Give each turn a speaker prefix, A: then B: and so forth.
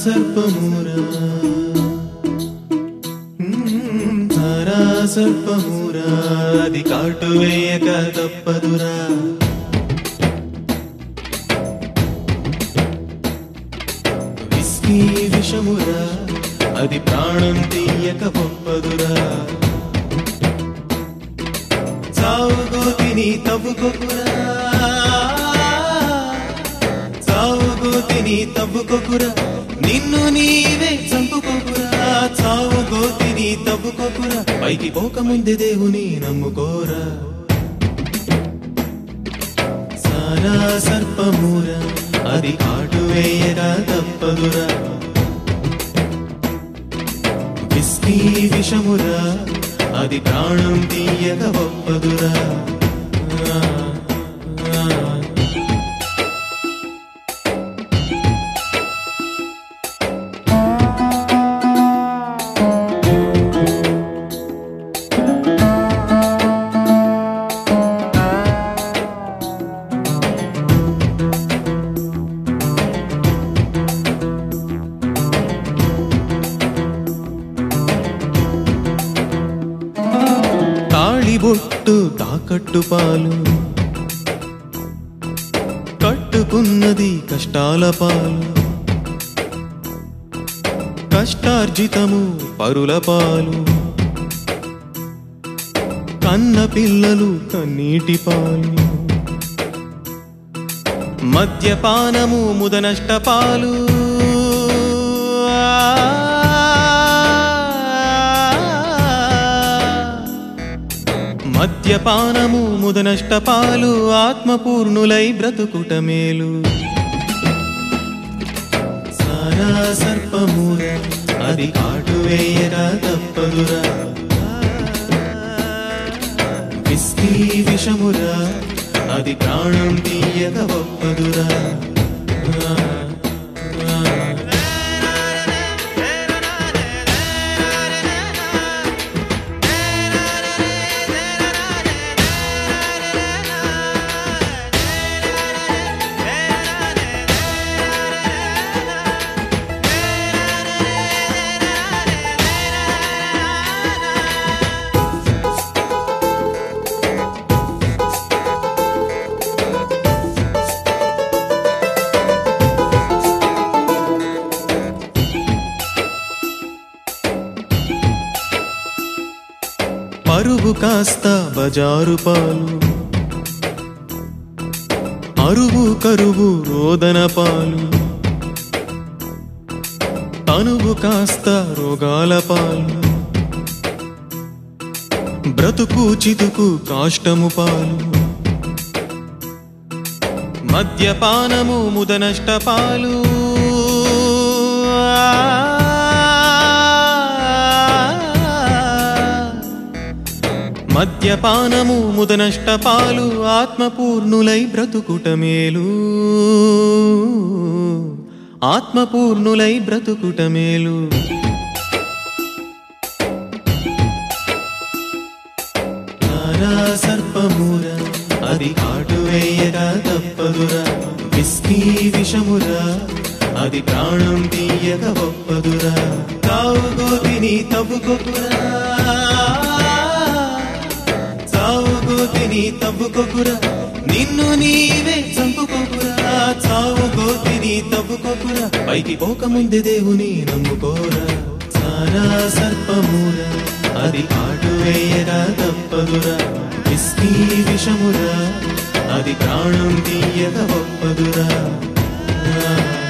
A: సర్పమూరా మ్మ్, తారా సర్పమూరా అది కాటు వేయక తప్పదురా విస్కీ విషమురా అది ప్రాణం తీయక పొప్పదురా చావు గోతిని తవ్వుకోకురా చావు గోతిని తవ్వుకోకురా నిన్ను నీవే చంపుకోకురా చావు గోతిని తవ్వుకోకురా పైకి పోకముందే దేవుని నమ్ముకోరా సారా సర్పమూరా అది కాటు వేయగా తప్పదురా విస్కీ విషమురా అది ప్రాణం తీయక ఒప్పదురా ఆ, ఆ. తాళిబొట్టు తాకట్టు పాలు కట్టుకున్నది కష్టాల పాలు కష్టార్జితము పరుల పాలు కన్న పిల్లలు కన్నీటి పాలు మద్యపానము ముదనష్ట పాలు మద్యపానము ముదనష్ట పాలు ఆత్మపూర్ణులై బ్రతుకుట మేలు సారా సర్పమూర అది కాటు వేయగా తప్పదురా విస్కీ విషమురా అది ప్రాణం తీయక ఒప్పదురా ఆ, ఆ. పరువు కాస్త బజారు పాలు అరువు కరువు రోదన పాలు తనువు కాస్త రోగాల పాలు బ్రతుకు చితుకు కాష్టము పాలు మద్యపానము ముదనష్ట పాలు మద్యపానము ముదనష్ట పాలు ఆత్మపూర్ణులై బ్రతుకుట మేలు ఆత్మపూర్ణులై బ్రతుకుట మేలు తారా సర్పమూర అది కాటు వేయగా తప్పదురా విస్కీ విషమురా అది ప్రాణం తీయక ఒప్పదురా తావు గోతిని తవ్వుకోకురా చావు గోతిని తవ్వుకోకురా నిన్ను నీవే చంపుకోకురా చావు గోతిని తవ్వుకోకురా పైకి పోకముందే దేవుని నమ్ముకోరా సారా సర్పమూర అది కాటు వేయగా తప్పదురా విస్కీ విషమురా అది ప్రాణం తీయక ఒప్పదురా ఆ